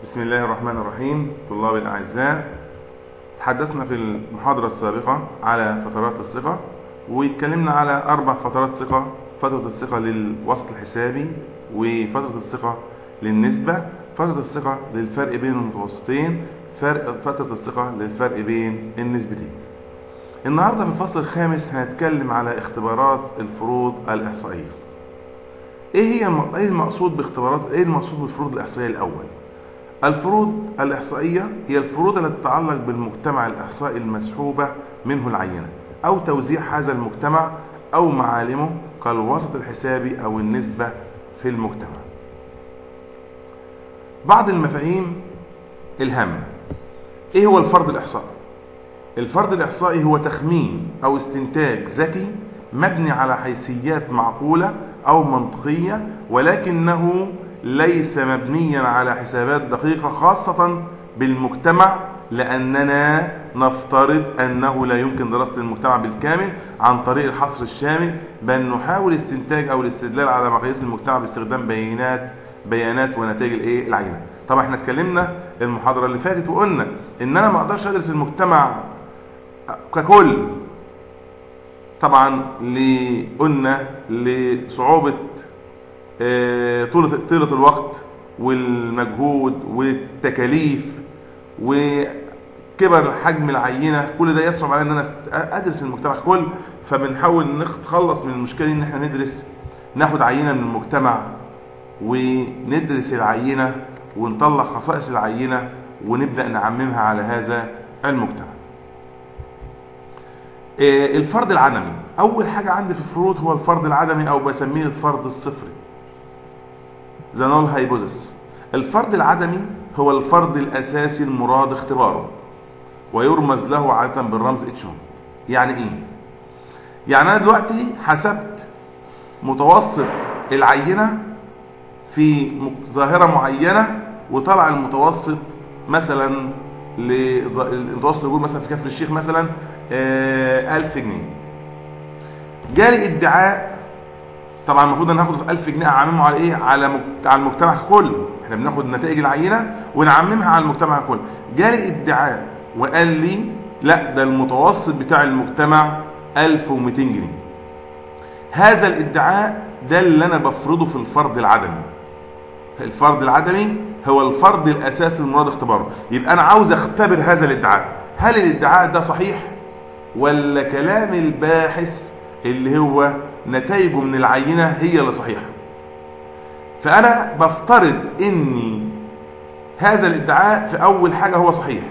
بسم الله الرحمن الرحيم طلاب الأعزاء تحدثنا في المحاضرة السابقة على فترات الثقة واتكلمنا على أربع فترات ثقة فترة الثقة للوسط الحسابي وفترة الثقة للنسبة فترة الثقة للفرق بين المتوسطين فرق فترة الثقة للفرق بين النسبتين النهاردة في الفصل الخامس هنتكلم على اختبارات الفروض الإحصائية ايه هي الم- ايه المقصود باختبارات ايه المقصود بالفروض الإحصائية الأول الفروض الإحصائية هي الفروض التي تتعلق بالمجتمع الإحصائي المسحوبة منه العينة أو توزيع هذا المجتمع أو معالمه كالوسط الحسابي أو النسبة في المجتمع بعض المفاهيم الهامة إيه هو الفرض الإحصائي؟ الفرض الإحصائي هو تخمين أو استنتاج ذكي مبني على حيثيات معقولة أو منطقية ولكنه ليس مبنيا على حسابات دقيقة خاصة بالمجتمع لأننا نفترض أنه لا يمكن دراسة المجتمع بالكامل عن طريق الحصر الشامل بل نحاول استنتاج أو الاستدلال على مقاييس المجتمع باستخدام بيانات بيانات ونتائج الايه العينه طبعا احنا اتكلمنا المحاضره اللي فاتت وقلنا ان انا ما اقدرش ادرس المجتمع ككل طبعا ل- قلنا لصعوبه آه، طولة طيلة الوقت والمجهود والتكاليف وكبر حجم العينة كل ده يصعب علي ان انا است- ادرس المجتمع ككل فبنحاول نتخلص من المشكلة دي ان احنا ندرس ناخد عينة من المجتمع وندرس العينة ونطلع خصائص العينة ونبدأ نعممها على هذا المجتمع آه، الفرد العدمي أول حاجة عندي في الفروض هو الفرد العدمي أو بسميه الفرد الصفري ذا نول هايبوزيس الفرد العدمي هو الفرد الأساسي المراد اختباره ويرمز له عادة بالرمز اتش يعني ايه؟ يعني انا دلوقتي حسبت متوسط العينة في م- ظاهرة معينة وطلع المتوسط مثلا لظ- المتوسط اللي يقول مثلا في كفر الشيخ مثلا آه، 1000 جنيه جالي ادعاء طبعا المفروض ان ناخد 1000 جنيه اعممه على ايه على مك... على المجتمع ككل احنا بناخد نتائج العينه ونعممها على المجتمع ككل جالي ادعاء وقال لي لا ده المتوسط بتاع المجتمع 1200 جنيه هذا الادعاء ده اللي انا بفرضه في الفرض العدمي الفرض العدمي هو الفرض الاساسي المراد اختباره يبقى انا عاوز اختبر هذا الادعاء هل الادعاء ده صحيح ولا كلام الباحث اللي هو نتائجه من العينه هي اللي صحيحه فانا بفترض اني هذا الادعاء في اول حاجه هو صحيح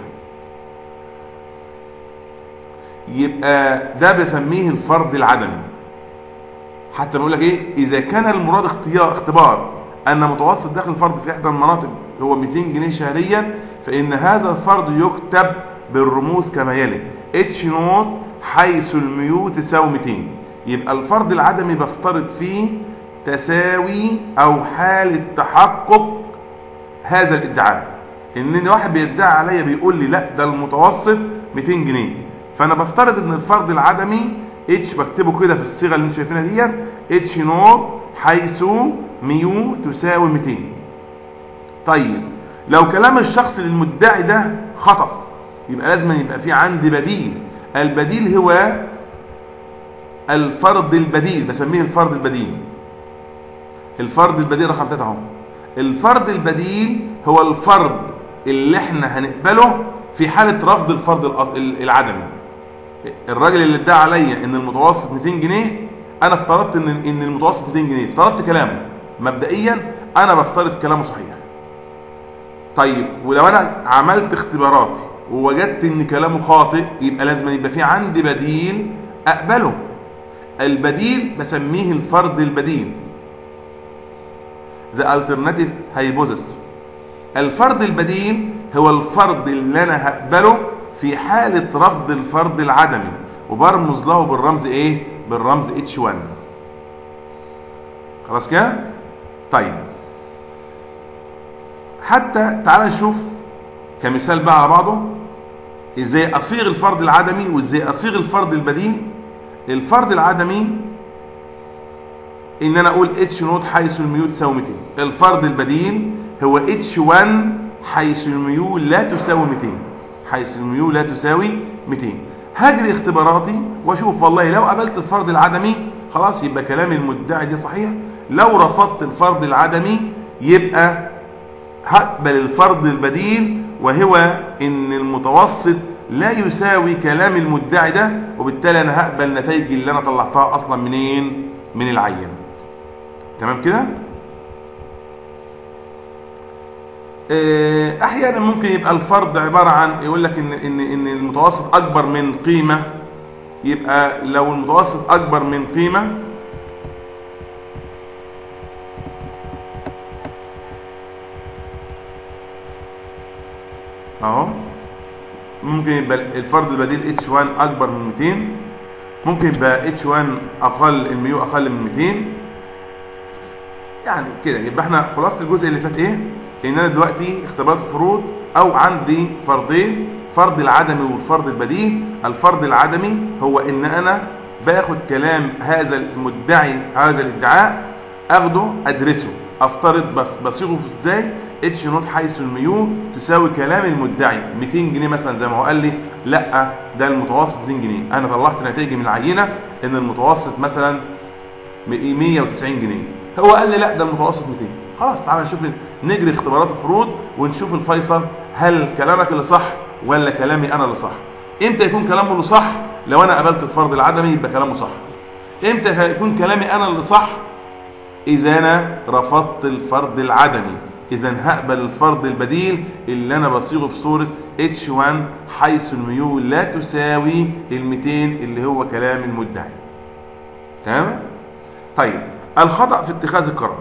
يبقى ده بسميه الفرض العدمي حتى بقول لك ايه اذا كان المراد اختيار اختبار ان متوسط دخل الفرد في احدى المناطق هو 200 جنيه شهريا فان هذا الفرض يكتب بالرموز كما يلي اتش نوت حيث الميو تساوي 200 يبقى الفرض العدمي بفترض فيه تساوي او حاله تحقق هذا الادعاء ان واحد بيدعي عليا بيقول لي لا ده المتوسط 200 جنيه فانا بفترض ان الفرض العدمي اتش بكتبه كده في الصيغه اللي انتم شايفينها ديت اتش نوت حيث ميو تساوي 200 طيب لو كلام الشخص للمدعي ده خطأ يبقى لازم يبقى في عندي بديل البديل هو الفرض البديل بسميه الفرض البديل الفرض البديل رقم 3 اهو الفرض البديل هو الفرض اللي احنا هنقبله في حالة رفض الفرض الأ- العدمي الراجل اللي ادعى عليا ان المتوسط 200 جنيه انا افترضت ان ان المتوسط 200 جنيه افترضت كلامه مبدئيا انا بفترض كلامه صحيح طيب ولو انا عملت اختباراتي ووجدت ان كلامه خاطئ يبقى لازم يبقى في عندي بديل اقبله البديل بسميه الفرض البديل the alternative hypothesis الفرض البديل هو الفرض اللي انا هقبله في حالة رفض الفرض العدمي وبرمز له بالرمز ايه بالرمز H1 خلاص كده طيب حتى تعال نشوف كمثال بقى على بعضه ازاي اصيغ الفرض العدمي وازاي اصيغ الفرض البديل الفرض العدمي ان انا اقول اتش نوت حيث الميو تساوي 200 الفرض البديل هو اتش 1 حيث الميول لا تساوي 200 حيث الميول لا تساوي 200 هجري اختباراتي واشوف والله لو قبلت الفرض العدمي خلاص يبقى كلام المدعي دي صحيح لو رفضت الفرض العدمي يبقى هقبل الفرض البديل وهو ان المتوسط لا يساوي كلام المدعي ده وبالتالي انا هقبل نتائج اللي انا طلعتها اصلا منين من العينه تمام كده آه، احيانا ممكن يبقى الفرض عباره عن يقول لك ان ان ان المتوسط اكبر من قيمه يبقى لو المتوسط اكبر من قيمه اهو ممكن يبقى الفرض البديل H1 اكبر من 200 ممكن يبقى H1 اقل الميو اقل من 200 يعني كده يبقى احنا خلاصه الجزء اللي فات ايه ان انا دلوقتي اختبارات الفروض او عندي فرضين فرض العدمي والفرض البديل الفرض العدمي هو ان انا باخد كلام هذا المدعي هذا الادعاء اخده ادرسه افترض بس بصيغه ازاي اتش نوت حيث الميو تساوي كلام المدعي 200 جنيه مثلا زي ما هو قال لي لا ده المتوسط 2 جنيه انا طلعت نتائج من العينه ان المتوسط مثلا 190 جنيه هو قال لي لا ده المتوسط 200 خلاص تعالى نشوف نجري اختبارات الفروض ونشوف الفيصل هل كلامك اللي صح ولا كلامي انا اللي صح امتى يكون كلامه اللي صح لو انا قبلت الفرض العدمي يبقى كلامه صح امتى يكون كلامي انا اللي صح اذا انا رفضت الفرض العدمي اذا هقبل الفرض البديل اللي انا بصيغه في صوره H1 حيث الميو لا تساوي ال 200 اللي هو كلام المدعي تمام طيب الخطأ في اتخاذ القرار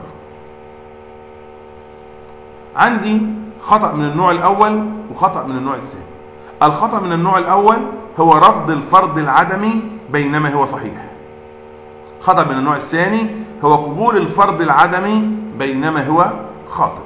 عندي خطأ من النوع الأول وخطأ من النوع الثاني الخطأ من النوع الأول هو رفض الفرض العدمي بينما هو صحيح خطأ من النوع الثاني هو قبول الفرض العدمي بينما هو خاطئ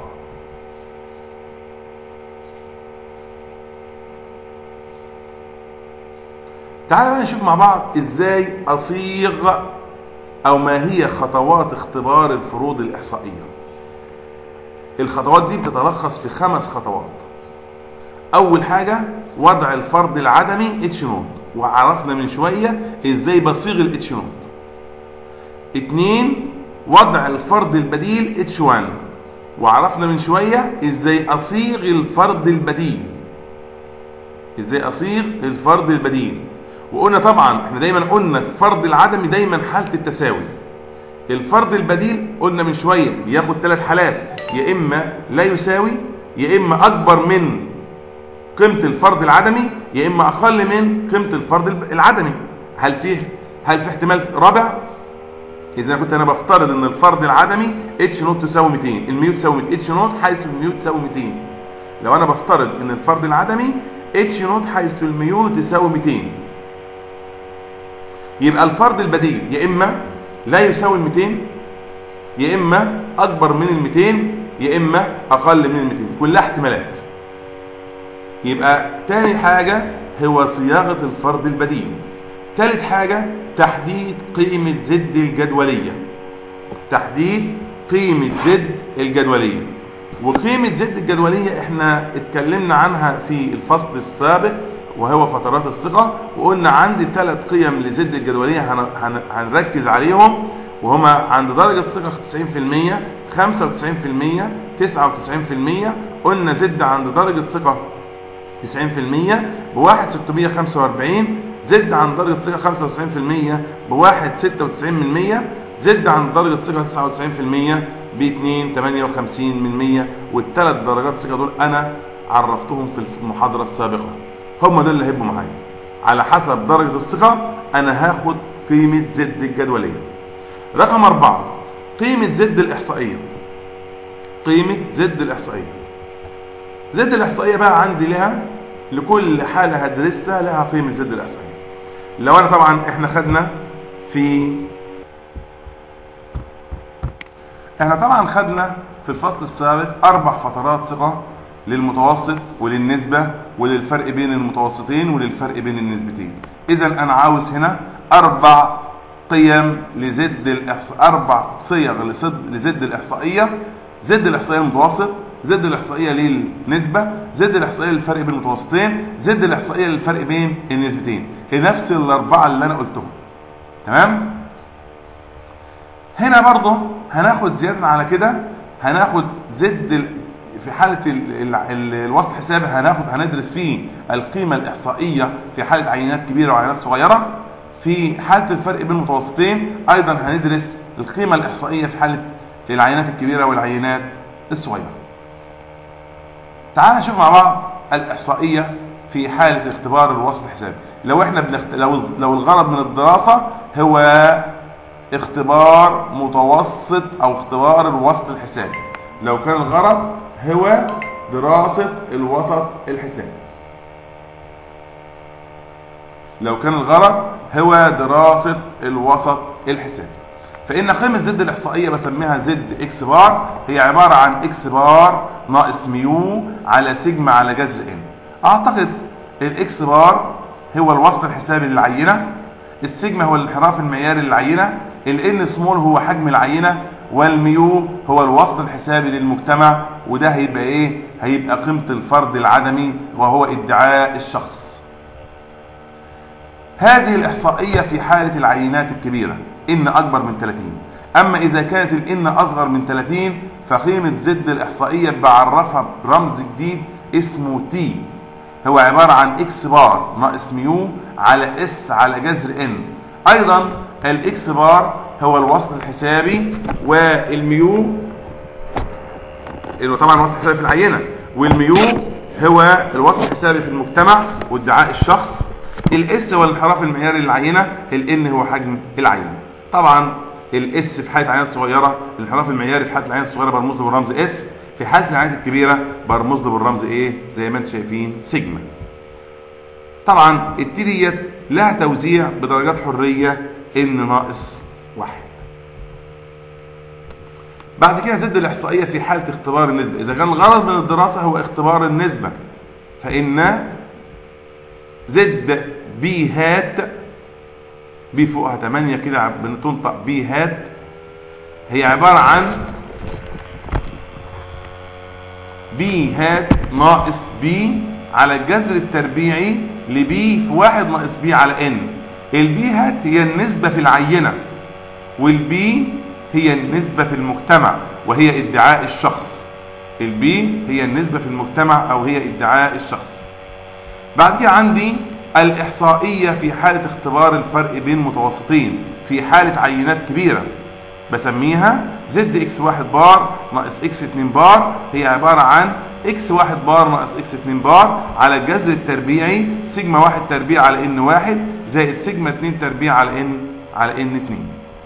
تعال بقى نشوف مع بعض ازاي اصيغ او ما هي خطوات اختبار الفروض الاحصائيه الخطوات دي بتتلخص في خمس خطوات اول حاجه وضع الفرض العدمي اتش نوت وعرفنا من شويه ازاي بصيغ الاتش نوت اتنين وضع الفرض البديل اتش 1 وعرفنا من شويه ازاي اصيغ الفرض البديل ازاي اصيغ الفرض البديل وقلنا طبعا احنا دايما قلنا الفرض العدمي دايما حاله التساوي الفرض البديل قلنا من شويه بياخد ثلاث حالات يا اما لا يساوي يا اما اكبر من قيمه الفرض العدمي يا اما اقل من قيمه الفرض العدمي هل فيه هل في احتمال رابع اذا كنت انا بفترض ان الفرض العدمي اتش نوت تساوي 200 الميو تساوي 200 اتش نوت حيث الميو تساوي 200 لو انا بفترض ان الفرض العدمي اتش نوت حيث الميو تساوي 200 يبقى الفرض البديل يا اما لا يساوي ال 200 يا اما اكبر من ال 200 يا اما اقل من ال 200 كلها احتمالات يبقى تاني حاجه هو صياغه الفرض البديل ثالث حاجه تحديد قيمه زد الجدوليه تحديد قيمه زد الجدوليه وقيمه زد الجدوليه احنا اتكلمنا عنها في الفصل السابق وهو فترات الثقة وقلنا عندي ثلاث قيم لزد الجدولية هن... هن... هنركز عليهم وهما عند درجة ثقة 90% 95% 99% قلنا زد عند درجة ثقة 90% بواحد 645 زد عند درجة ثقة 95% بواحد 96% زد عند درجة ثقة 99% ب 2 58 من 100 والثلاث درجات ثقة دول أنا عرفتهم في المحاضرة السابقة هم دول اللي هيبقوا معايا على حسب درجة الثقة أنا هاخد قيمة زد الجدولية رقم أربعة قيمة زد الإحصائية قيمة زد الإحصائية زد الإحصائية بقى عندي لها لكل حالة هدرسها لها قيمة زد الإحصائية لو أنا طبعا إحنا خدنا في إحنا طبعا خدنا في الفصل السابق أربع فترات ثقة للمتوسط وللنسبة وللفرق بين المتوسطين وللفرق بين النسبتين إذا أنا عاوز هنا أربع قيم لزد الإحصاء أربع صيغ لزد, لزد الإحصائية زد الإحصائية المتوسط زد الاحصائيه للنسبه زد الاحصائيه للفرق بين المتوسطين زد الاحصائيه للفرق بين النسبتين هي نفس الاربعه اللي انا قلتهم تمام هنا برضه هناخد زياده على كده هناخد زد ال- في حاله ال- ال- ال- الوسط الحسابي هناخد هندرس فيه القيمه الاحصائيه في حاله عينات كبيره وعينات صغيره في حاله الفرق بين المتوسطين ايضا هندرس القيمه الاحصائيه في حاله العينات الكبيره والعينات الصغيره تعال نشوف مع بعض الاحصائيه في حاله اختبار الوسط الحسابي لو احنا بنخت... لو لو الغرض من الدراسه هو اختبار متوسط او اختبار الوسط الحسابي لو كان الغرض هو دراسه الوسط الحسابي لو كان الغرض هو دراسه الوسط الحسابي فإن قيمة زد الإحصائية بسميها زد إكس بار هي عبارة عن إكس بار ناقص ميو على سيجما على جذر إن أعتقد الإكس بار هو الوسط الحسابي للعينة السيجما هو الانحراف المعياري للعينة الإن سمول هو حجم العينة والميو هو الوسط الحسابي للمجتمع وده هيبقى إيه؟ هيبقى قيمة الفرد العدمي وهو ادعاء الشخص هذه الإحصائية في حالة العينات الكبيرة إن أكبر من 30 أما إذا كانت الإن أصغر من 30 فقيمة زد الإحصائية بعرفها برمز جديد اسمه تي هو عبارة عن إكس بار ناقص ميو على إس على جذر إن أيضا الإكس بار هو الوسط الحسابي والميو اللي هو طبعا الوسط الحسابي في العينة والميو هو الوسط الحسابي في المجتمع وادعاء الشخص الاس هو الانحراف المعياري للعينه الان هو حجم العينه طبعا الاس في حاله العينه الصغيره الانحراف المعياري في حاله العينه الصغيره برمز له بالرمز اس في حاله العينات الكبيره برمز له بالرمز ايه زي ما انتم شايفين سيجما طبعا التي ديت لها توزيع بدرجات حريه ان ناقص واحد بعد كده زد الاحصائيه في حاله اختبار النسبه اذا كان الغرض من الدراسه هو اختبار النسبه فان زد بي هات بي فوقها 8 كده بنتنطق بي هات هي عبارة عن بي هات ناقص بي على الجذر التربيعي لبي في واحد ناقص بي على ان البي هات هي النسبة في العينة والبي هي النسبة في المجتمع وهي ادعاء الشخص البي هي النسبة في المجتمع أو هي ادعاء الشخص بعد كده عندي الإحصائية في حالة اختبار الفرق بين متوسطين في حالة عينات كبيرة بسميها زد اكس واحد بار ناقص اكس اتنين بار هي عبارة عن اكس واحد بار ناقص اكس اتنين بار على الجذر التربيعي سيجما واحد تربيع على ان واحد زائد سيجما اتنين تربيع على ان على ان اتنين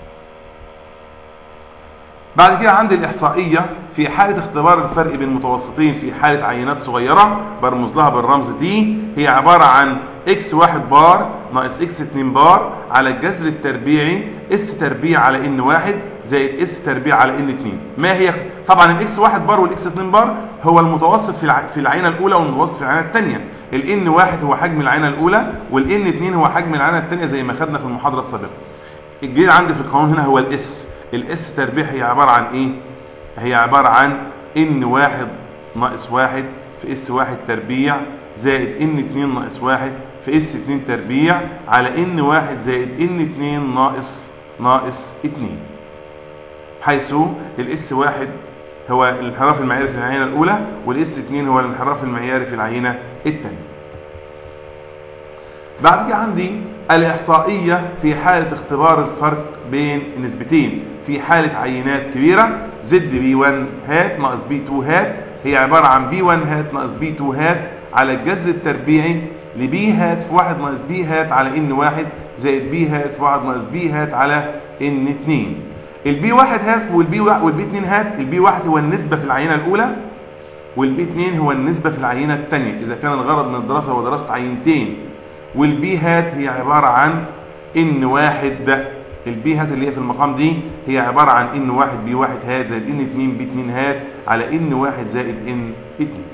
بعد كده عندي الإحصائية في حالة اختبار الفرق بين متوسطين في حالة عينات صغيرة برمز لها بالرمز دي هي عبارة عن اكس واحد بار ناقص اكس اتنين بار على الجذر التربيعي اس تربيع على ان واحد زائد اس تربيع على ان اتنين ما هي طبعا الاكس واحد بار والاكس اتنين بار هو المتوسط في الع... في العينة الأولى والمتوسط في العينة الثانية الان واحد هو حجم العينة الأولى والان اتنين هو حجم العينة الثانية زي ما خدنا في المحاضرة السابقة الجديد عندي في القانون هنا هو الاس الاس تربيع هي عبارة عن ايه هي عبارة عن ان واحد ناقص واحد في اس واحد تربيع زائد ان اتنين ناقص واحد في اس اتنين تربيع على ان واحد زائد ان اتنين ناقص ناقص اتنين حيث الاس واحد هو الانحراف المعياري في العينة الأولى والاس اتنين هو الانحراف المعياري في العينة الثانية بعد كده عندي الإحصائية في حالة اختبار الفرق بين نسبتين في حالة عينات كبيرة زد بي 1 هات ناقص بي 2 هات هي عبارة عن بي 1 هات ناقص بي 2 هات على الجذر التربيعي لبي هات في 1 ناقص بي هات على ان 1 زائد بي هات في 1 ناقص بي هات على ان 2 البي 1 هات والبي والبي 2 هات البي 1 هو النسبة في العينة الأولى والبي 2 هو النسبة في العينة الثانية إذا كان الغرض من الدراسة هو دراسة عينتين والبي هات هي عبارة عن ان واحد البي هات اللي هي في المقام دي هي عبارة عن ان واحد بي واحد هات زائد ان اتنين بي اتنين هات على ان واحد زائد ان اتنين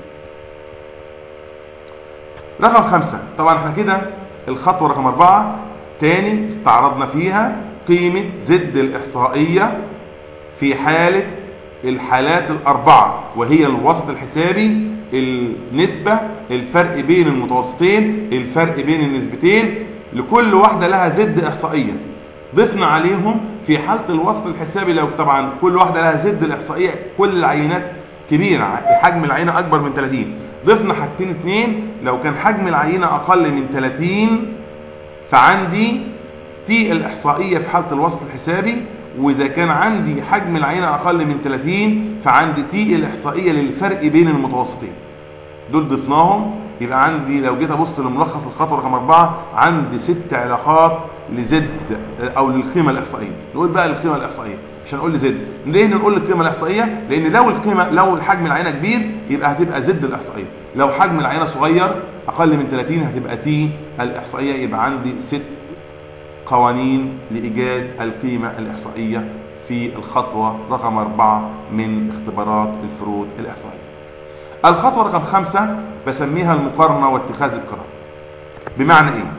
رقم خمسة طبعا احنا كده الخطوة رقم أربعة تاني استعرضنا فيها قيمة زد الإحصائية في حالة الحالات الأربعة وهي الوسط الحسابي النسبة الفرق بين المتوسطين الفرق بين النسبتين لكل واحدة لها زد إحصائية ضفنا عليهم في حالة الوسط الحسابي لو طبعا كل واحدة لها زد الإحصائية كل العينات كبيرة حجم العينة أكبر من 30 ضفنا حاجتين اتنين لو كان حجم العينة أقل من 30 فعندي تي الإحصائية في حالة الوسط الحسابي وإذا كان عندي حجم العينة أقل من 30 فعندي تي الإحصائية للفرق بين المتوسطين دول ضفناهم يبقى عندي لو جيت ابص لملخص الخطوه رقم اربعه عندي ست علاقات لزد او للقيمه الاحصائيه نقول بقى القيمه الاحصائيه مش هنقول لزد ليه نقول القيمه الاحصائيه لان لو القيمه لو الحجم العينه كبير يبقى هتبقى زد الاحصائيه لو حجم العينه صغير اقل من 30 هتبقى تي الاحصائيه يبقى عندي ست قوانين لايجاد القيمه الاحصائيه في الخطوه رقم اربعه من اختبارات الفروض الاحصائيه الخطوة رقم خمسة بسميها المقارنة واتخاذ القرار بمعنى ايه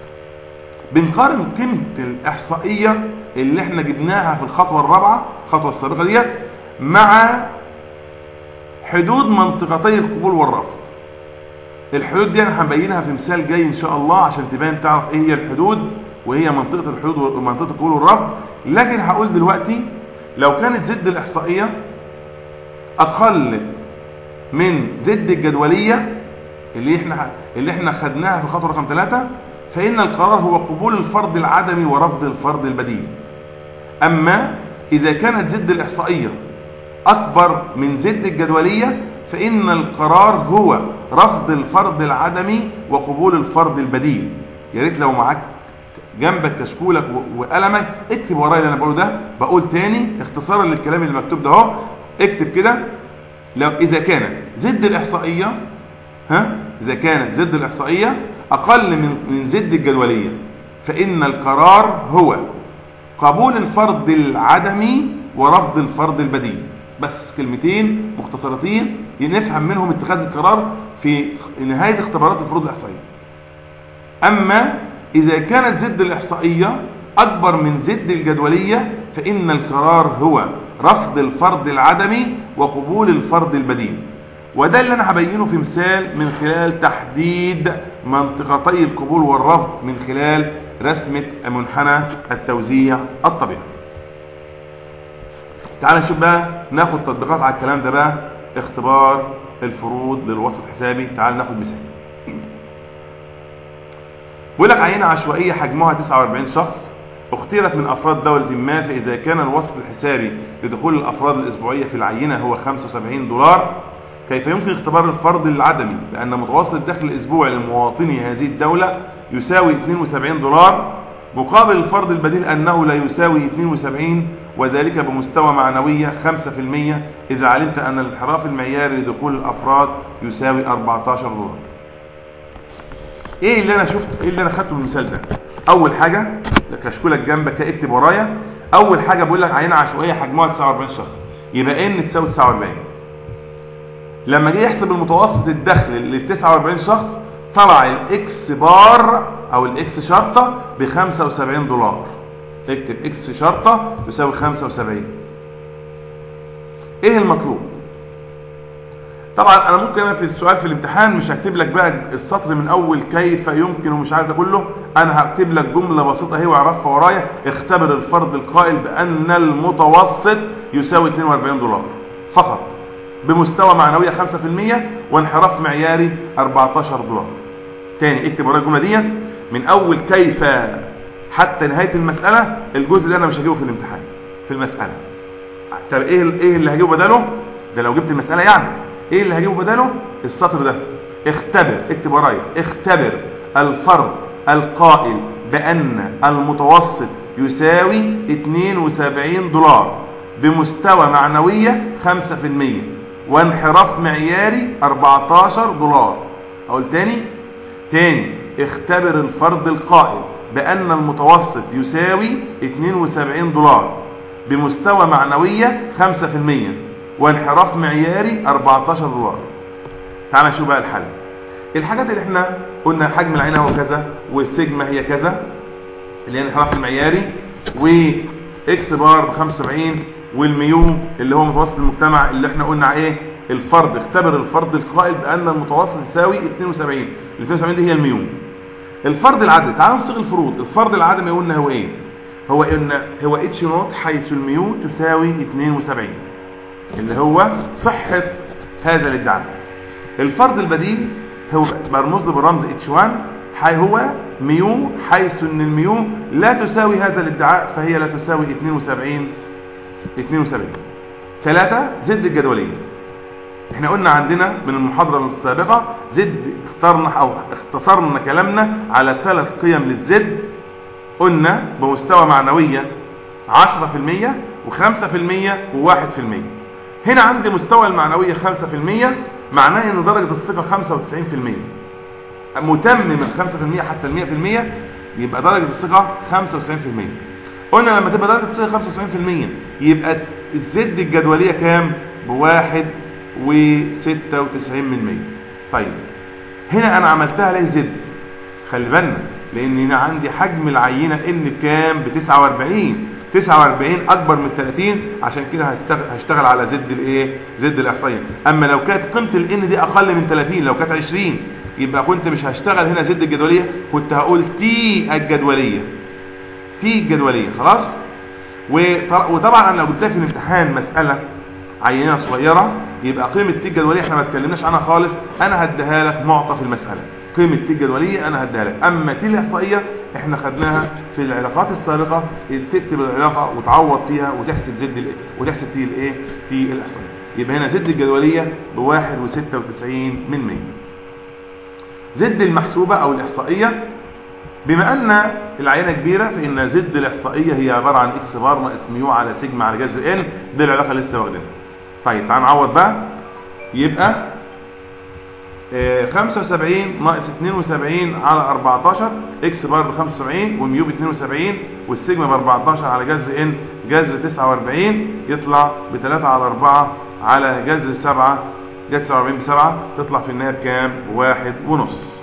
بنقارن قيمة الإحصائية اللي احنا جبناها في الخطوة الرابعة الخطوة السابقة ديت مع حدود منطقتي القبول والرفض الحدود دي انا هبينها في مثال جاي ان شاء الله عشان تبان تعرف ايه هي الحدود وهي منطقة الحدود ومنطقة القبول والرفض لكن هقول دلوقتي لو كانت زد الإحصائية أقل من زد الجدولية اللي احنا اللي احنا خدناها في الخطوة رقم ثلاثة فإن القرار هو قبول الفرض العدمي ورفض الفرض البديل. أما إذا كانت زد الإحصائية أكبر من زد الجدولية فإن القرار هو رفض الفرض العدمي وقبول الفرض البديل. يا ريت لو معاك جنبك كشكولك وقلمك اكتب ورايا اللي انا بقوله ده بقول تاني اختصارا للكلام اللي مكتوب ده اهو اكتب كده لو إذا كانت زد الإحصائية ها إذا كانت زد الإحصائية أقل من من زد الجدولية فإن القرار هو قبول الفرض العدمي ورفض الفرض البديل بس كلمتين مختصرتين نفهم منهم اتخاذ القرار في نهاية اختبارات الفروض الإحصائية أما إذا كانت زد الإحصائية أكبر من زد الجدولية فإن القرار هو رفض الفرض العدمي وقبول الفرض البديل وده اللي انا هبينه في مثال من خلال تحديد منطقتي القبول والرفض من خلال رسمة منحنى التوزيع الطبيعي تعال نشوف بقى ناخد تطبيقات على الكلام ده بقى اختبار الفروض للوسط الحسابي تعال ناخد مثال بيقول لك عينة عشوائية حجمها 49 شخص اختيرت من افراد دولة ما فاذا كان الوسط الحسابي لدخول الافراد الاسبوعية في العينة هو 75 دولار كيف يمكن اختبار الفرض العدمي لان متوسط الدخل الاسبوعي لمواطني هذه الدولة يساوي 72 دولار مقابل الفرض البديل انه لا يساوي 72 وذلك بمستوى معنوية 5% اذا علمت ان الانحراف المعياري لدخول الافراد يساوي 14 دولار ايه اللي انا شفت ايه اللي انا خدته من المثال ده اول حاجه كشكولك جنبك اكتب ورايا اول حاجه بقول لك عينه عشوائيه حجمها 49 شخص يبقى ان تساوي 49 لما جه يحسب المتوسط الدخل لل 49 شخص طلع الاكس بار او الاكس شرطه ب 75 دولار اكتب اكس شرطه تساوي 75 ايه المطلوب طبعا انا ممكن انا في السؤال في الامتحان مش هكتب لك بقى السطر من اول كيف يمكن ومش عارف ده كله انا هكتب لك جمله بسيطه اهي واعرفها ورايا اختبر الفرض القائل بان المتوسط يساوي 42 دولار فقط بمستوى معنويه 5% وانحراف معياري 14 دولار تاني اكتب ورايا الجمله دي من اول كيف حتى نهايه المساله الجزء ده انا مش هجيبه في الامتحان في المساله طب ايه ايه اللي هجيبه بداله ده لو جبت المساله يعني ايه اللي هجيبه بداله السطر ده اختبر اكتب ورايا اختبر الفرض القائل بان المتوسط يساوي 72 دولار بمستوى معنوية 5% وانحراف معياري 14 دولار اقول تاني تاني اختبر الفرض القائل بان المتوسط يساوي 72 دولار بمستوى معنوية 5% وانحراف معياري 14 دولار تعال نشوف بقى الحل الحاجات اللي احنا قلنا حجم العين هو كذا والسيجما هي كذا اللي هي الانحراف المعياري واكس بار ب 75 والميو اللي هو متوسط المجتمع اللي احنا قلنا ايه الفرد اختبر الفرد القائل بان المتوسط يساوي 72 ال 72 دي هي الميو الفرد العددي تعال نصيغ الفروض الفرد العدمي قلنا هو ايه هو ان هو اتش نوت حيث الميو تساوي 72 اللي هو صحة هذا الادعاء الفرد البديل هو مرموز له بالرمز اتش 1 حي هو ميو حيث ان الميو لا تساوي هذا الادعاء فهي لا تساوي 72 72 ثلاثة زد الجدولية احنا قلنا عندنا من المحاضرة السابقة زد اخترنا او اختصرنا كلامنا على ثلاث قيم للزد قلنا بمستوى معنوية 10% و5% و1% هنا عندي مستوى المعنوية 5% معناه ان درجة الثقة 95% متمم من 5% حتى ال 100% يبقى درجة الثقة 95% قلنا لما تبقى درجة الثقة 95% يبقى الزد الجدولية كام؟ بواحد و96 من 100 طيب هنا انا عملتها ليه زد خلي بالنا لان هنا عندي حجم العينه ان بكام ب 49 49 اكبر من 30 عشان كده هشتغل هشتغل على زد الايه زد الاحصائيه اما لو كانت قيمه الان دي اقل من 30 لو كانت 20 يبقى كنت مش هشتغل هنا زد الجدوليه كنت هقول تي الجدوليه تي الجدوليه خلاص وطبعا انا لو جبت لك في الامتحان مساله عينه صغيره يبقى قيمه تي الجدوليه احنا ما اتكلمناش عنها خالص انا هديها لك معطى في المساله قيمه تي الجدوليه انا هديها لك اما تي الاحصائيه احنا خدناها في العلاقات السابقه تكتب العلاقه وتعوض فيها وتحسب زد الايه وتحسب تي الايه تي الاحصائيه يبقى هنا زد الجدوليه ب 1.96 من 100 زد المحسوبه او الاحصائيه بما ان العينه كبيره فان زد الاحصائيه هي عباره عن اكس بار ناقص ميو على سيجما على جذر ان دي العلاقه اللي لسه واخدينها طيب تعال نعوض بقى يبقى آه 75 ناقص 72 على 14 اكس بار ب 75 وميو ب 72 والسيجما ب 14 على جذر ان جذر 49 يطلع ب 3 على 4 على جذر 7 جذر 49 ب 7 تطلع في النهايه بكام؟ بواحد ونص.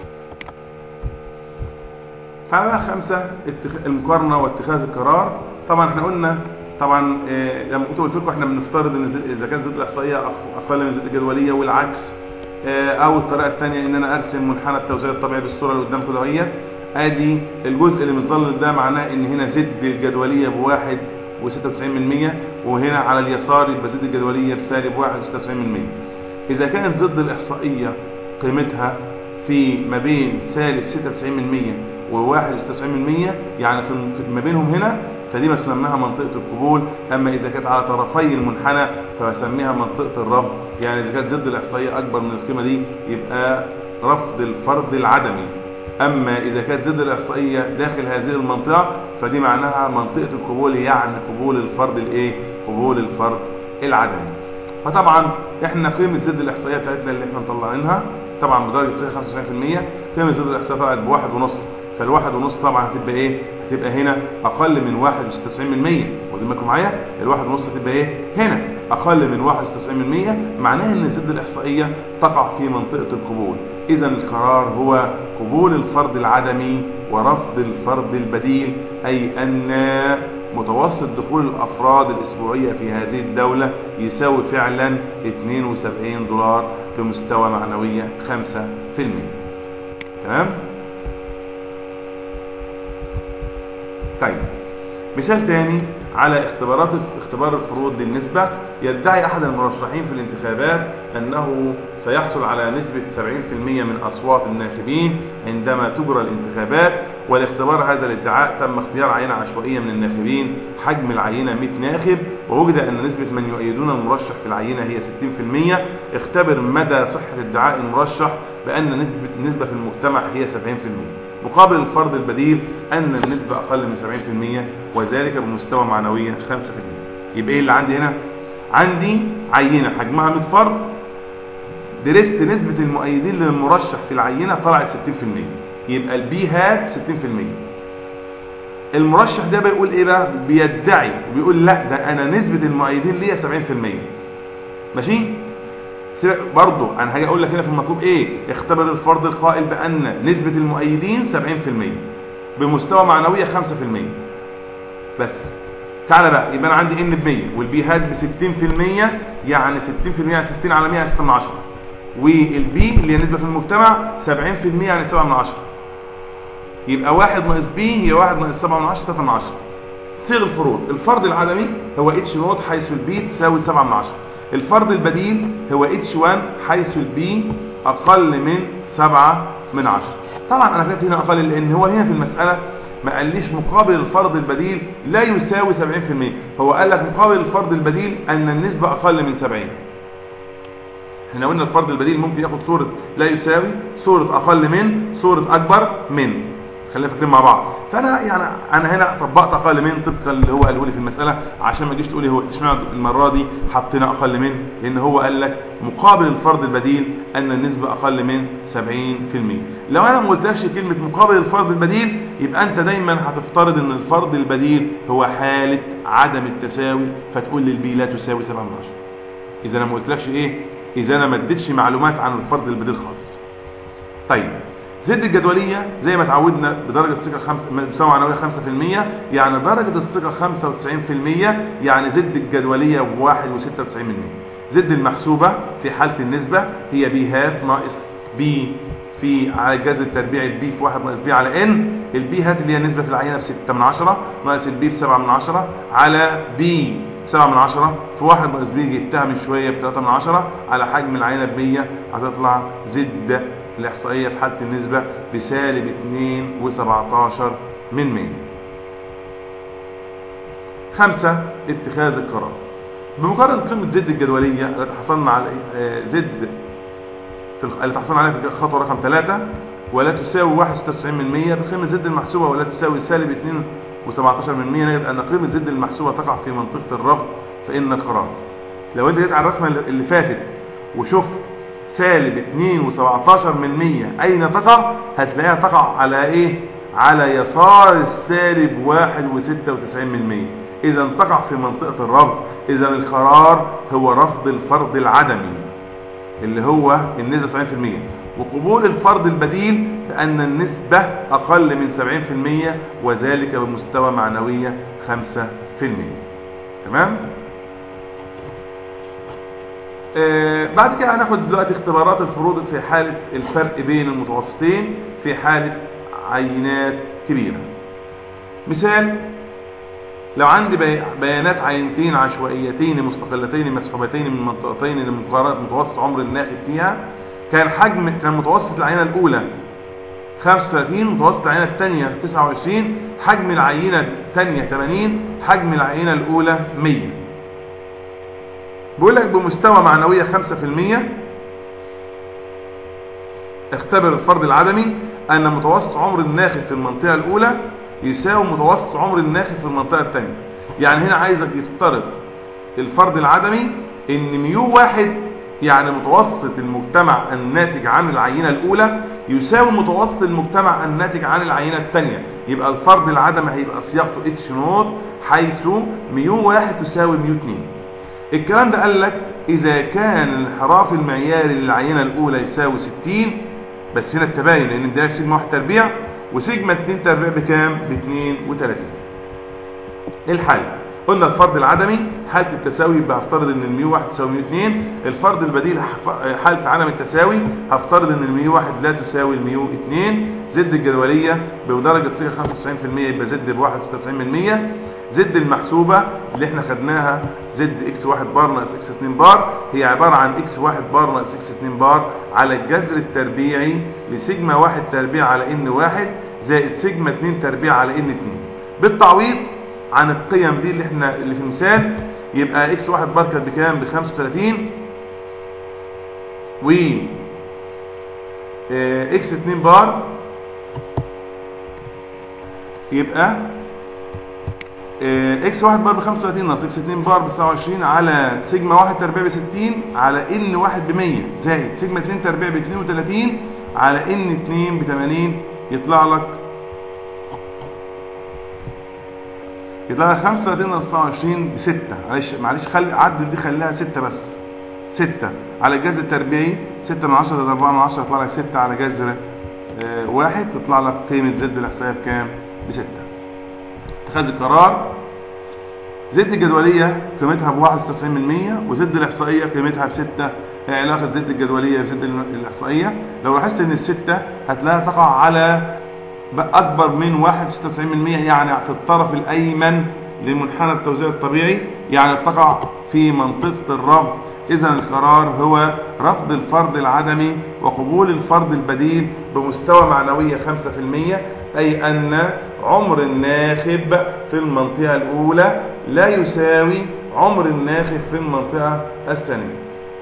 تعالى بقى خمسه المقارنه واتخاذ القرار طبعا احنا قلنا طبعا آه لما كنت قلت لكم احنا بنفترض ان اذا كانت زد الاحصائيه اقل من زد الجدوليه والعكس آه او الطريقه الثانيه ان انا ارسم منحنى التوزيع الطبيعي بالصوره اللي قدامكم دهيت ادي الجزء اللي متظلل ده معناه ان هنا زد الجدوليه بواحد و96 من 100 وهنا على اليسار يبقى زد الجدوليه بسالب 1.96 من 100 اذا كانت زد الاحصائيه قيمتها في ما بين سالب 96 من 100 و1.96 من 100 يعني في ما بينهم هنا فدي بسميها منطقة القبول أما إذا كانت على طرفي المنحنى فبسميها منطقة الرفض يعني إذا كانت زد الإحصائية أكبر من القيمة دي يبقى رفض الفرد العدمي أما إذا كانت زد الإحصائية داخل هذه المنطقة فدي معناها منطقة القبول يعني قبول الفرد الإيه؟ قبول الفرد العدمي فطبعا احنا قيمة زد الإحصائية بتاعتنا اللي احنا مطلعينها طبعا بدرجة 95% قيمة زد الإحصائية طلعت بواحد ونص فالواحد ونص طبعا هتبقى ايه؟ هتبقى هنا اقل من 1.96 من 100 واخدين بالكم معايا؟ الواحد ونص هتبقى ايه؟ هنا اقل من 1.96 من 100 معناها ان زد الاحصائيه تقع في منطقه القبول. اذا القرار هو قبول الفرد العدمي ورفض الفرد البديل اي ان متوسط دخول الافراد الاسبوعيه في هذه الدوله يساوي فعلا 72 دولار بمستوى معنويه 5%. تمام؟ طيب مثال تاني على اختبارات اختبار الفروض للنسبة يدعي أحد المرشحين في الانتخابات أنه سيحصل على نسبة 70% من أصوات الناخبين عندما تجرى الانتخابات والاختبار هذا الادعاء تم اختيار عينة عشوائية من الناخبين حجم العينة 100 ناخب ووجد أن نسبة من يؤيدون المرشح في العينة هي 60% اختبر مدى صحة ادعاء المرشح بأن نسبة النسبة في المجتمع هي 70% مقابل الفرض البديل أن النسبة أقل من 70% وذلك بمستوى معنوية 5% يبقى إيه اللي عندي هنا؟ عندي عينة حجمها 100 فرد درست نسبة المؤيدين للمرشح في العينة طلعت 60% يبقى البي هات 60% المرشح ده بيقول ايه بقى؟ بيدعي وبيقول لا ده انا نسبة المؤيدين ليا 70% ماشي؟ برضه انا هاجي اقول لك هنا في المطلوب ايه اختبر الفرد القائل بان نسبه المؤيدين 70% بمستوى معنويه 5% بس تعالى بقى يبقى انا عندي ان ب 100 والبي هات ب 60% يعني 60% يعني 60 على 100 6 من 10 والبي اللي هي نسبه في المجتمع 70% يعني 7 من 10 يبقى 1 ناقص بي هي 1 ناقص 7 من 10 3 من 10 صيغ الفروض الفرض العدمي هو اتش نوت حيث البي تساوي 7 من 10 الفرض البديل هو اتش 1 حيث البي اقل من 7 من 10 طبعا انا كتبت هنا اقل لان هو هنا في المساله ما قاليش مقابل الفرض البديل لا يساوي 70% هو قال لك مقابل الفرض البديل ان النسبه اقل من 70 احنا قلنا الفرض البديل ممكن ياخد صوره لا يساوي صوره اقل من صوره اكبر من خلينا فاكرين مع بعض فانا يعني انا هنا طبقت اقل من طبقا اللي هو قاله لي في المساله عشان ما تجيش تقولي هو اشمعنى المره دي حطينا اقل من لان هو قال لك مقابل الفرض البديل ان النسبه اقل من 70% لو انا ما قلتلكش كلمه مقابل الفرض البديل يبقى انت دايما هتفترض ان الفرض البديل هو حاله عدم التساوي فتقول لي البي لا تساوي 7 من 10 اذا انا ما قلتلكش ايه اذا انا ما اديتش معلومات عن الفرض البديل خالص طيب زد الجدوليه زي ما اتعودنا بدرجه الثقه 5 مساوي معنويه 5% يعني درجه الثقه 95% يعني زد الجدوليه 1.96% زد المحسوبه في حاله النسبه هي بي هات ناقص بي في على الجذر التربيعي البي في 1 ناقص بي على ان البي هات اللي هي النسبه في العينه ب 6 من 10 ناقص البي ب 7 من 10 على بي 7 من 10 في 1 ناقص بي جبتها من شويه ب 3 من 10 على حجم العينه ب 100 هتطلع زد الإحصائية في حالة النسبة بسالب 2 و17 من 100 خمسة اتخاذ القرار بمقارنة قيمة زد الجدولية التي حصلنا على زد في التي حصلنا عليها في الخطوة رقم 3 ولا تساوي 61% بقيمة زد المحسوبة ولا تساوي سالب 2 و17% نجد أن قيمة زد المحسوبة تقع في منطقة الرفض فإن القرار لو أنت جيت على الرسمة اللي فاتت وشفت سالب 2 و17 من 100 أين تقع؟ هتلاقيها تقع على إيه؟ على يسار السالب 1 و96 من 100 إذا تقع في منطقة الرفض إذا القرار هو رفض الفرض العدمي اللي هو النسبة 70% وقبول الفرض البديل بأن النسبة أقل من 70% وذلك بمستوى معنوية 5% تمام؟ آه بعد كده هناخد دلوقتي اختبارات الفروض في حالة الفرق بين المتوسطين في حالة عينات كبيرة مثال لو عندي بيانات عينتين عشوائيتين مستقلتين مسحوبتين من منطقتين لمقارنة متوسط عمر الناخب فيها كان حجم كان متوسط العينة الأولى 35 متوسط العينة الثانية 29 حجم العينة الثانية 80 حجم العينة الأولى 100 بيقول لك بمستوى معنوية 5% اختبر الفرض العدمي أن متوسط عمر الناخب في المنطقة الأولى يساوي متوسط عمر الناخب في المنطقة الثانية يعني هنا عايزك يفترض الفرض العدمي ان ميو واحد يعني متوسط المجتمع الناتج عن العينة الأولى يساوي متوسط المجتمع الناتج عن العينة الثانية يبقى الفرض العدمي هيبقى صياغته اتش نوت حيث ميو واحد تساوي ميو اتنين الكلام ده قال لك إذا كان الانحراف المعياري للعينة الأولى يساوي 60 بس هنا التباين لأن ده سيجما 1 تربيع وسيجما 2 تربيع بكام؟ ب 32 الحل قلنا الفرض العدمي حالة التساوي يبقى هفترض ان الميو 1 تساوي ميو 2 الفرض البديل حالة عدم التساوي هفترض ان الميو 1 لا تساوي الميو 2 زد الجدولية بدرجة صيغة 95% يبقى زد ب 91% زد المحسوبة اللي احنا خدناها زد اكس 1 بار ناقص اكس 2 بار هي عبارة عن اكس 1 بار ناقص اكس 2 بار على الجذر التربيعي لسيجما 1 تربيع على ان 1 زائد سيجما 2 تربيع على ان 2 بالتعويض عن القيم دي اللي احنا اللي في المثال يبقى اكس 1 بار كانت بكام ب 35 و اكس 2 بار يبقى اكس 1 بار ب 35 ناقص اكس 2 بار ب 29 على سيجما 1 تربيع ب 60 على ان 1 ب 100 زائد سيجما 2 تربيع ب 32 على ان 2 ب 80 يطلع لك يطلع لك 35 ناقص 29 ب 6 معلش معلش خلي عدل دي خليها 6 بس 6 على الجذر التربيعي 6 من 10 زائد 4 من 10 يطلع لك 6 على جذر آه واحد تطلع لك قيمة زد الإحصائية بكام؟ ب 6 اتخاذ القرار زد الجدوليه قيمتها ب 91% وزد الاحصائيه قيمتها بستة ايه علاقه زد الجدوليه بزد الاحصائيه لو لاحظت ان السته هتلاقيها تقع على اكبر من 91% يعني في الطرف الايمن لمنحنى التوزيع الطبيعي يعني تقع في منطقه الرفض اذا القرار هو رفض الفرد العدمي وقبول الفرد البديل بمستوى معنويه 5% اي ان عمر الناخب في المنطقه الاولى لا يساوي عمر الناخب في المنطقه الثانيه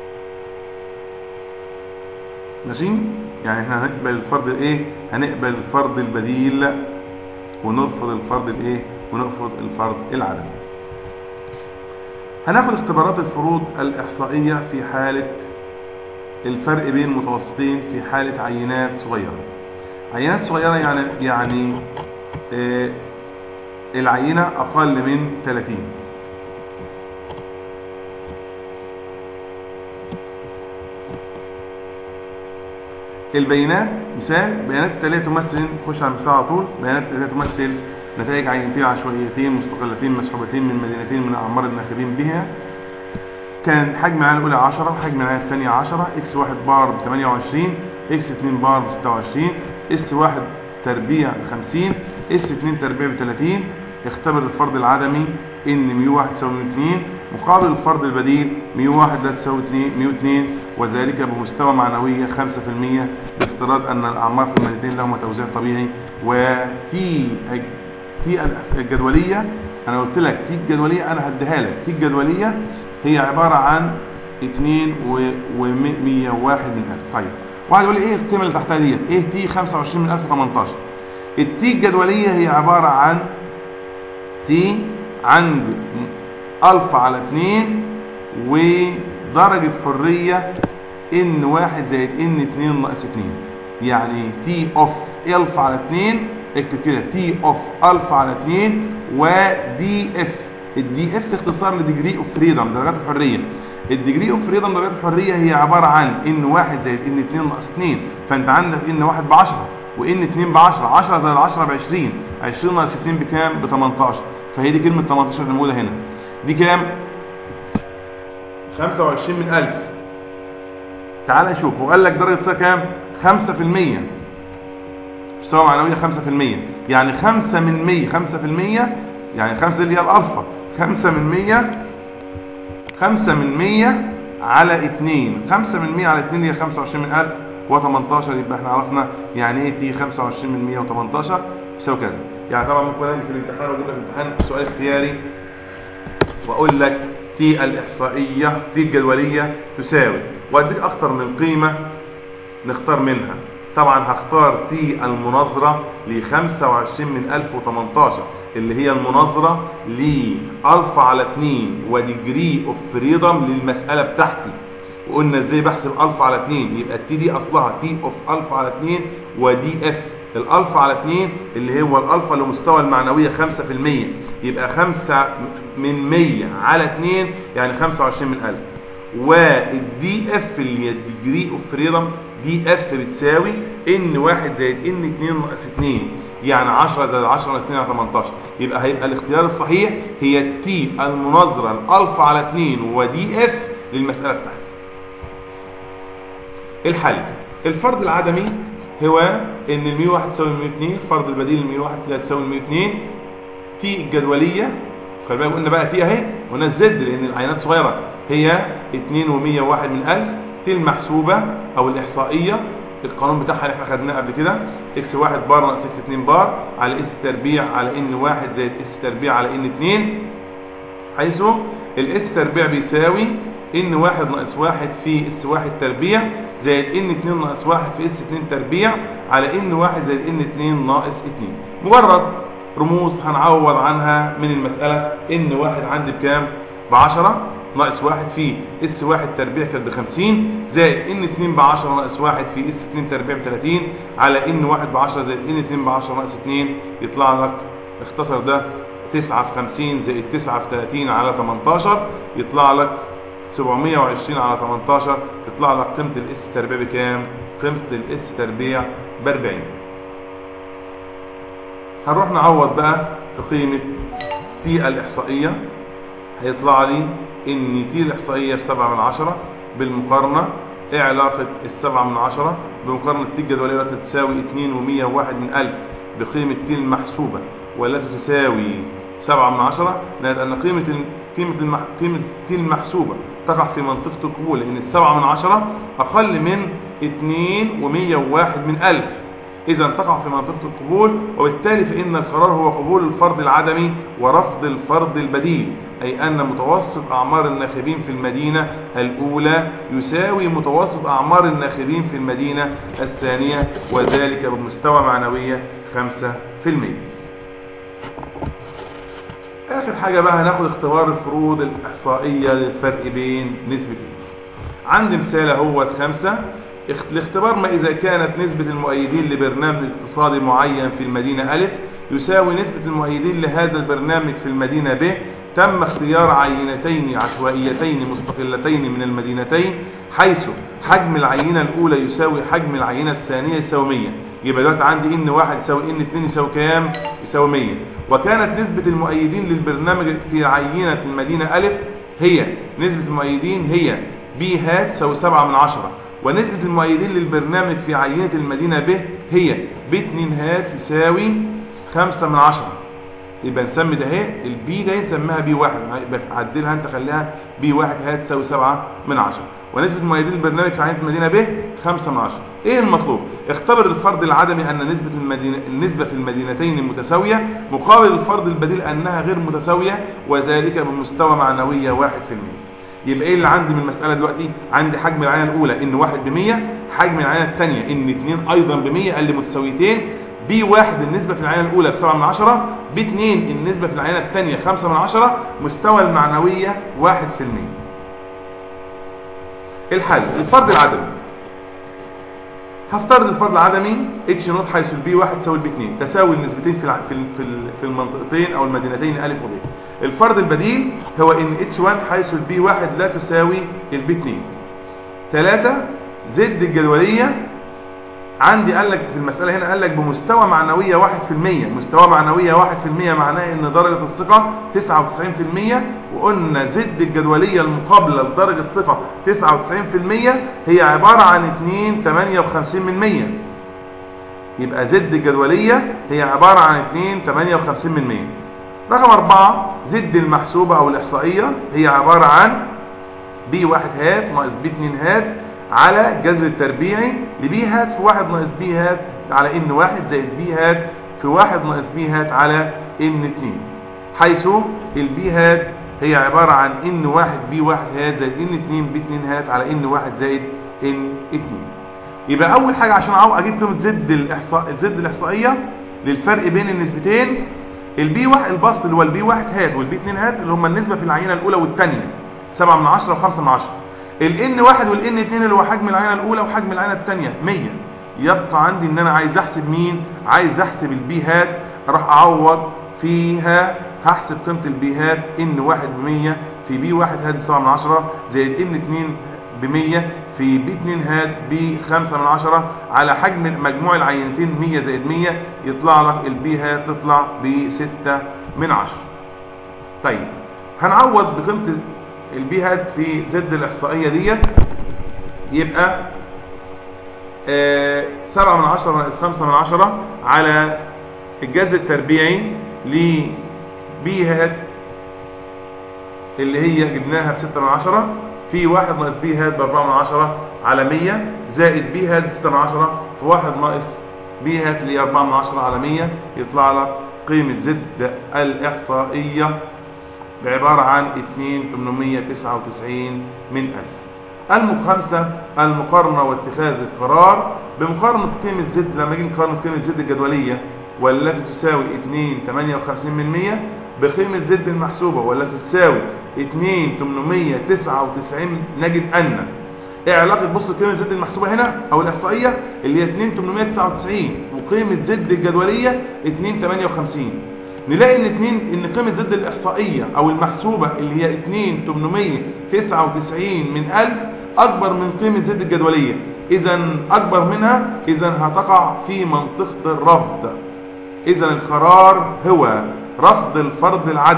ماشي يعني احنا هنقبل الفرد الايه هنقبل الفرد البديل ونرفض الفرد الايه ونرفض الفرد العدمي هناخد اختبارات الفروض الإحصائية في حالة الفرق بين متوسطين في حالة عينات صغيرة عينات صغيرة يعني يعني آه العينة أقل من 30 البيانات مثال بيانات التالية تمثل خش على المثال على طول بيانات التالية تمثل نتائج عينتين عشوائيتين مستقلتين مسحوبتين من مدينتين من أعمار الناخبين بها كان حجم العينة الأولى 10 وحجم العينة الثانية 10 اكس 1 بار ب 28 اكس 2 بار ب 26 اس 1 تربيع ب 50 اس 2 تربيع ب 30 اختبر الفرد العدمي ان ميو 1 تساوي ميو 2 مقابل الفرد البديل ميو 1 لا تساوي 2 ميو 2 وذلك بمستوى معنوية 5% بافتراض أن الأعمار في المدينتين لهما توزيع طبيعي وتي تي الجدولية أنا قلت لك تي الجدولية أنا هديها لك تي الجدولية هي عبارة عن 2 و 101 من 1000 طيب واحد يقول لي ايه القيمة اللي تحتها ديت؟ ايه تي 25 من 1018 التي الجدولية هي عبارة عن تي عند ألفا على 2 ودرجة حرية ان واحد زائد ان 2 ناقص 2 يعني تي اوف الفا على 2 اكتب كده تي اوف الفا على 2 ودي اف الدي اف اختصار لديجري اوف فريدم درجات الحريه الديجري اوف فريدم درجات الحريه هي عباره عن ان 1 زائد ان 2 ناقص 2 فانت عندك ان 1 ب 10 وان 2 ب 10 10 زائد 10 ب 20 20 ناقص 2 بكام ب 18 فهي دي كلمه 18 اللي موجوده هنا دي كام 25 من 1000 تعال شوف هو قال لك درجه صيغه كام 5% مستوى معنويه 5% يعني 5 من 100 5% يعني 5 اللي هي الالفا 5 من 100 5 من 100 على 2 5 من 100 على 2 هي 25 من 1000 و18 يبقى احنا عرفنا يعني ايه تي 25 من 118 يساوي كذا يعني طبعا ممكن اجي في الامتحان واجيب لك امتحان سؤال اختياري واقول لك تي الاحصائيه تي الجدوليه تساوي واديك اكتر من قيمه نختار منها طبعا هختار تي المناظرة ل 25 من 1018 اللي هي المناظرة ل ألفا على 2 وديجري اوف فريدم للمسألة بتاعتي وقلنا ازاي بحسب ألفا على 2 يبقى التي دي أصلها تي اوف ألفا على 2 ودي اف الألفا على 2 اللي هو الألفا لمستوى المعنوية 5% يبقى 5 من 100 على 2 يعني 25 من 1000 والدي اف اللي هي الديجري اوف فريدم دي اف بتساوي ان 1 زائد ان 2 ناقص 2 يعني 10 زائد 10 ناقص 2 يعني 18 يبقى هيبقى الاختيار الصحيح هي التي المناظره الالفا على 2 ودي اف للمساله بتاعتي. الحل الفرض العدمي هو ان ال 101 تساوي 102 الفرض البديل ال 101 لا تساوي 102 تي الجدوليه خلي بالك قلنا بقى تي اهي قلنا الزد لان العينات صغيره هي 2 و101 من 1000 تي المحسوبه او الاحصائيه القانون بتاعها اللي احنا خدناه قبل كده اكس 1 بار ناقص اكس 2 بار على اس تربيع على ان 1 زائد اس تربيع على ان 2 حيث الاس تربيع بيساوي ان 1 ناقص 1 في اس 1 تربيع زائد ان 2 ناقص 1 في اس 2 تربيع على ان 1 زائد ان 2 ناقص 2 مجرد رموز هنعوض عنها من المسألة ان 1 عندي بكام؟ ب 10 ناقص 1 في اس 1 تربيع كانت ب 50 زائد ان 2 ب 10 ناقص 1 في اس 2 تربيع ب 30 على ان 1 ب 10 زائد ان 2 ب 10 ناقص 2 يطلع لك اختصر ده 9 في 50 زائد 9 في 30 على 18 يطلع لك 720 على 18 تطلع لك قيمة الاس تربيع بكام؟ قيمة الاس تربيع ب 40 هنروح نعوض بقى في قيمة تي الإحصائية هيطلع لي ان تي الاحصائيه بسبعة من عشرة بالمقارنه ايه علاقه السبعة من عشرة بمقارنه تي الجدوليه التي تساوي 2 و101 من 1000 بقيمه تي المحسوبه والتي تساوي 7 من عشرة نجد ان قيمه ال- قيمه المح... قيمه تي المحسوبه تقع في منطقه القبول لان السبعة من عشرة اقل من 2 و101 من 1000 إذا تقع في منطقة القبول وبالتالي فإن القرار هو قبول الفرد العدمي ورفض الفرد البديل أي أن متوسط أعمار الناخبين في المدينة الأولى يساوي متوسط أعمار الناخبين في المدينة الثانية وذلك بمستوى معنوية 5%. آخر حاجة بقى هناخد اختبار الفروض الإحصائية للفرق بين نسبتين. عندي مثال اهوت خمسة اخت- الاختبار ما إذا كانت نسبة المؤيدين لبرنامج اقتصادي معين في المدينة ألف يساوي نسبة المؤيدين لهذا البرنامج في المدينة ب تم اختيار عينتين عشوائيتين مستقلتين من المدينتين حيث حجم العينة الأولى يساوي حجم العينة الثانية يساوي 100 يبقى دلوقتي عندي ان واحد يساوي ان 2 يساوي كام؟ يساوي 100 وكانت نسبة المؤيدين للبرنامج في عينة المدينة ألف هي نسبة المؤيدين هي ب هات تساوي 7 من 10 ونسبة المؤيدين للبرنامج في عينة المدينة ب هي ب 2 هات يساوي 5 من 10 يبقى نسمي ده اهي البي ده نسميها بي واحد يبقى عدلها انت خليها بي واحد هات تساوي 7 من 10 ونسبة مؤيدين البرنامج في عينة المدينة ب 5 من 10 ايه المطلوب؟ اختبر الفرد العدمي ان نسبة المدينة النسبة في المدينتين متساوية مقابل الفرد البديل انها غير متساوية وذلك بمستوى معنوية 1% يبقى ايه اللي عندي من المساله دلوقتي عندي حجم العينه الاولى ان واحد ب 100 حجم العينه الثانيه ان اثنين ايضا ب 100 قال لي متساويتين بي واحد النسبه في العينه الاولى ب 7 من 10 بي 2 النسبه في العينه الثانيه 5 من 10 مستوى المعنويه 1% الحل الفرد العدمي هفترض الفرد العدمي اتش نوت حيث البي 1 تساوي البي 2 تساوي النسبتين في الع- في ال- في ال- في المنطقتين او المدينتين الف وب الفرد البديل هو ان اتش 1 حيث البي 1 لا تساوي البي 2 3 زد الجدوليه عندي قال لك في المساله هنا قال لك بمستوى معنويه 1% مستوى معنويه 1% معناه ان درجه الثقه 99% وقلنا زد الجدوليه المقابله لدرجه ثقه 99% هي عباره عن 2 58 من 100 يبقى زد الجدوليه هي عباره عن 2 58 من 100 رقم أربعة زد المحسوبة أو الإحصائية هي عبارة عن بي واحد هات ناقص بي اتنين هات على الجذر التربيعي لبي هات في واحد ناقص بي هات على ان واحد زائد بي هات في واحد ناقص بي هات على ان اتنين حيث البي هات هي عبارة عن ان واحد بي واحد هات زائد ان اتنين بي اتنين هات على ان واحد زائد ان اتنين يبقى اول حاجة عشان أعو- اجيب قيمة زد الاحصاء الزد الاحصائية للفرق بين النسبتين البي واحد البسط اللي هو البي واحد هات والبي اتنين هات اللي هم النسبة في العينة الأولى والثانية 7 من 10 و5 من 10 الان واحد والان اتنين اللي هو حجم العينة الأولى وحجم العينة الثانية 100 يبقى عندي ان انا عايز احسب مين؟ عايز احسب البي هات اروح اعوض فيها هحسب قيمة البي هات ان واحد ب 100 في بي واحد هات 7 من 10 زائد ان اتنين ب 100 في بي 2 هات ب 5 من 10 على حجم مجموع العينتين 100 زائد 100 يطلع لك البي هات تطلع ب 6 من 10 طيب هنعوض بقيمة البي هات في زد الإحصائية ديت يبقى آه 7 من 10 ناقص 5 من 10 على الجذر التربيعي لبي هات اللي هي جبناها ب 6 من 10 في 1 ناقص بي هات ب 4 من 10 على 100 زائد بي هات ب 6 من 10 في 1 ناقص بي هات اللي هي 4 من 10 على 100 يطلع لك قيمة زد الإحصائية بعبارة عن 2899 من ألف الم- خمسة المقارنة واتخاذ القرار بمقارنة قيمة زد لما نيجي نقارن قيمة زد الجدولية والتي تساوي 2 من 100 بقيمة زد المحسوبة والتي تساوي 2 899 نجد أن ايه علاقة بص قيمة زد المحسوبة هنا أو الإحصائية اللي هي 2 899 وقيمة زد الجدولية 2 58 نلاقي ان اتنين ان قيمه زد الاحصائيه او المحسوبه اللي هي 2 899 من 1000 اكبر من قيمه زد الجدوليه اذا اكبر منها اذا هتقع في منطقه الرفض اذا القرار هو رفض الفرض العدمي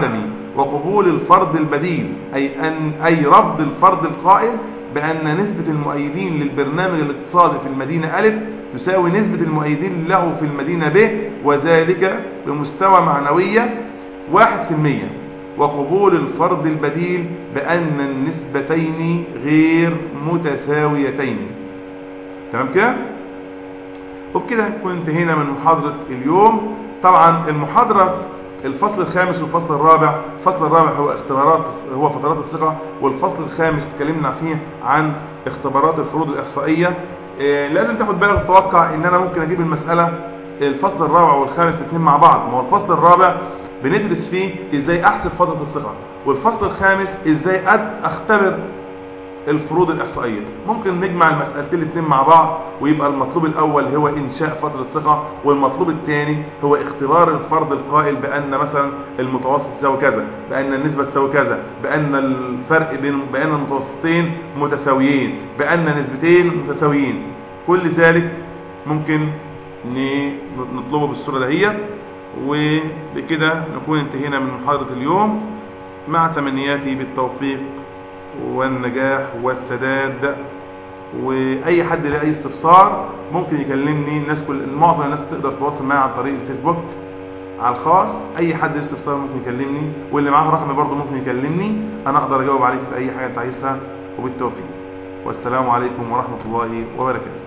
وقبول الفرض البديل أي أن أي رفض الفرض القائل بأن نسبة المؤيدين للبرنامج الاقتصادي في المدينة ألف تساوي نسبة المؤيدين له في المدينة ب وذلك بمستوى معنوية واحد في المية وقبول الفرض البديل بأن النسبتين غير متساويتين تمام كده؟ وبكده نكون انتهينا من محاضرة اليوم طبعا المحاضرة الفصل الخامس والفصل الرابع الفصل الرابع هو اختبارات هو فترات الثقة والفصل الخامس اتكلمنا فيه عن اختبارات الفروض الإحصائية إيه لازم تاخد بالك تتوقع ان انا ممكن اجيب المسألة الفصل الرابع والخامس الاثنين مع بعض ما هو الفصل الرابع بندرس فيه ازاي احسب فترة الثقة والفصل الخامس ازاي اختبر الفروض الإحصائية ممكن نجمع المسألتين الاثنين مع بعض ويبقى المطلوب الأول هو إنشاء فترة ثقة والمطلوب الثاني هو اختبار الفرض القائل بأن مثلا المتوسط يساوي كذا بأن النسبة تساوي كذا بأن الفرق بين بأن المتوسطين متساويين بأن نسبتين متساويين كل ذلك ممكن نطلبه بالصورة دهيت وبكده نكون انتهينا من محاضرة اليوم مع تمنياتي بالتوفيق والنجاح والسداد واي حد له اي استفسار ممكن يكلمني الناس كل معظم الناس تقدر تتواصل معايا عن طريق الفيسبوك على الخاص اي حد له استفسار ممكن يكلمني واللي معاه رقمي برضه ممكن يكلمني انا اقدر اجاوب عليك في اي حاجه انت عايزها وبالتوفيق والسلام عليكم ورحمه الله وبركاته